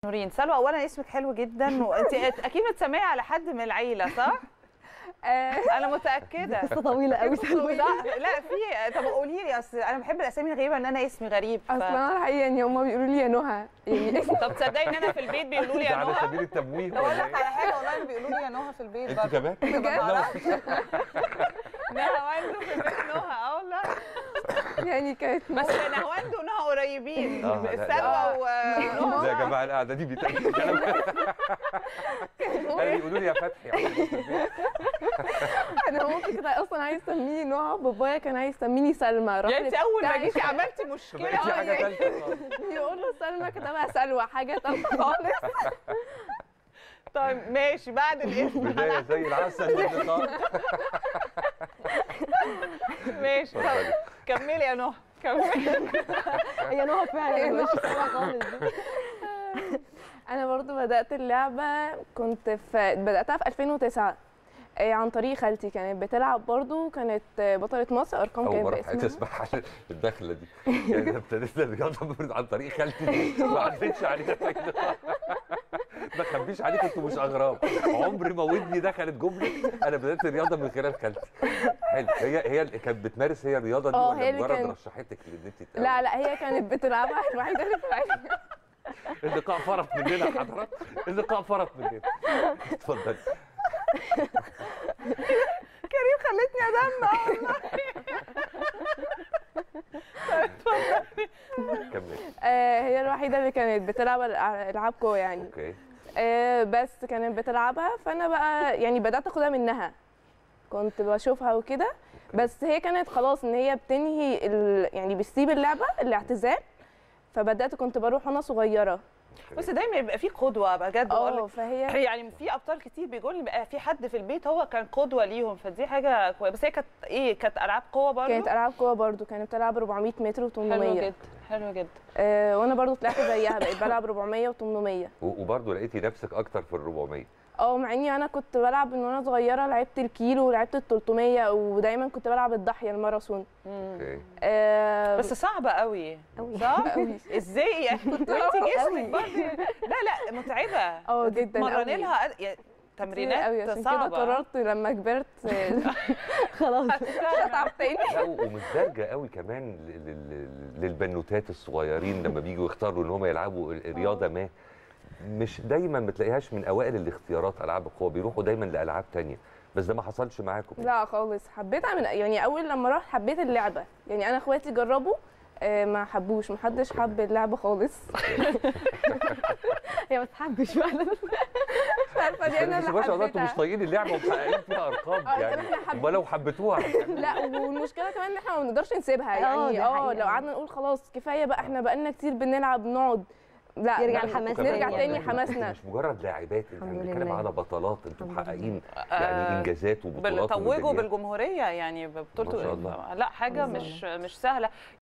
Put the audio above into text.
نورين سلوى اولا اسمك حلو جدا وانت اكيد متسميه على حد من العيله صح؟ انا متاكده قصه طويله قوي سلوى لا لا في طب قولي لي اصل انا بحب الاسامي الغريبه ان انا اسمي غريب ف... اصلا انا الحقيقه يعني هم بيقولوا لي يا نهى يعني طب تصدقي ان انا في البيت بيقولوا لي ده يا على نهى سبيل التمويه اقول ولا لك ايه؟ على حاجه والله بيقولوا لي يا نهى في البيت انت برضه. كمان؟ بجد؟ لا، نهاوند في البيت نهى اه والله يعني كانت بس نهاوند ونهى قريبين آه، لا، لا. سلوى ونهى لا يا جماعه القعده دي بيتقال كلام قالوا يقولوا لي يا فتحي انا مامتي كانت اصلا عايز تسميني نهى بابايا كان عايز يسميني سلمى رحت يعني انت اول ما بتاعي- جيتي عملتي بقت مشكله في حاجه ثالثه خالص. يقول له سلمى كتبها سلوى حاجه ثالثه خالص طيب ماشي بعد الاسم بدايه زي العسل للقاء ماشي طب اتفضلي. كملي يا نهى كملي هي نهى فعلا مش سلوى خالص دي. انا برضو بدات اللعبه كنت في بداتها في 2009 آه، عن طريق خالتي كانت بتلعب برضو كانت آه، بطلة مصر ارقام اول كانت مره في حياتي باسمها اسمع عن الدخله دي يعني انا ابتديت الرياضه عن طريق خالتي دي ما عدتش عليها ما اخبيش عليك انتوا مش اغراب عمري ما ودني دخلت جمله انا بدات الرياضه من خلال خالتي حلو هي هي اللي كانت بتمارس هي الرياضه دي اه، ولا هي اللي مجرد كانت- رشحتك لان انت لا لا هي كانت بتلعبها الوحيده اللي في العيله اللقاء فرط مننا يا حضرات اللقاء فرط مننا اتفضلي كريم خلتني ادمع كملي آه، هي الوحيده اللي كانت بتلعب الع- العاب قوه يعني اوكي آه، بس كانت بتلعبها فانا بقى يعني بدات اخدها منها كنت بشوفها وكده بس هي كانت خلاص ان هي بتنهي ال... يعني بتسيب اللعبه الاعتزال فبدات كنت بروح وانا صغيره بس دايما يبقى في قدوه بجد بقول اه لك فهي يعني في ابطال كتير بيقول لي بقى في حد في البيت هو كان قدوه ليهم فدي حاجه كويسه بس هي كانت ايه كانت العاب قوه برضه كانت العاب قوه برضو كانت بتلعب 400 متر حلو و800 جدا حلو جدا آه وانا برضو طلعت زيها بقيت بلعب 400 و800 وبرضه لقيتي نفسك اكتر في ال 400 اه مع اني انا كنت بلعب من وانا صغيره لعبت الكيلو ولعبت ال 300 ودايما كنت بلعب الضاحيه الماراثون اوكي آه بس صعبه قوي قوي صح قوي ازاي يعني كنت انت جسمك برضه لا لا متعبه اه جدا مرني قوي. لها قد- يعني كتير تمرينات قوي عشان كده صعبه قررت لما كبرت آه، خلاص اتعب تاني لا ومش دارجه قوي كمان ل- ل- للبنوتات الصغيرين لما بيجوا يختاروا ان هم يلعبوا ال- رياضه ما مش دايما ما تلاقيهاش من اوائل الاختيارات العاب القوه بيروحوا دايما لالعاب تانية بس ده ما حصلش معاكم لا خالص حبيتها من يعني اول لما رحت حبيت اللعبه يعني انا اخواتي جربوا آه، ما حبوش محدش حب اللعبه خالص هي ما تحبش فعلا مش عارفه دي انا بس اللي ما شاء الله انتوا مش حبيتها طايقين اللعبه ومحققين فيها ارقام اه، يعني احنا حابين- امال لو حبيتوها لا والمشكله كمان ان احنا ما بنقدرش نسيبها اه، يعني دي اه حقيقة. لو قعدنا نقول خلاص كفايه بقى احنا بقالنا كتير بنلعب نقعد لا يرجع لا، الحماس نرجع تاني. تاني انتوا حماسنا مش مجرد لاعبات انت الحمد بنتكلم لله. على بطلات انتوا الحمد محققين آه، يعني انجازات وبطولات توجوا وميداليات. بالجمهوريه يعني ما شاء ببطوله الله. لا حاجه ما شاء مش مش سهله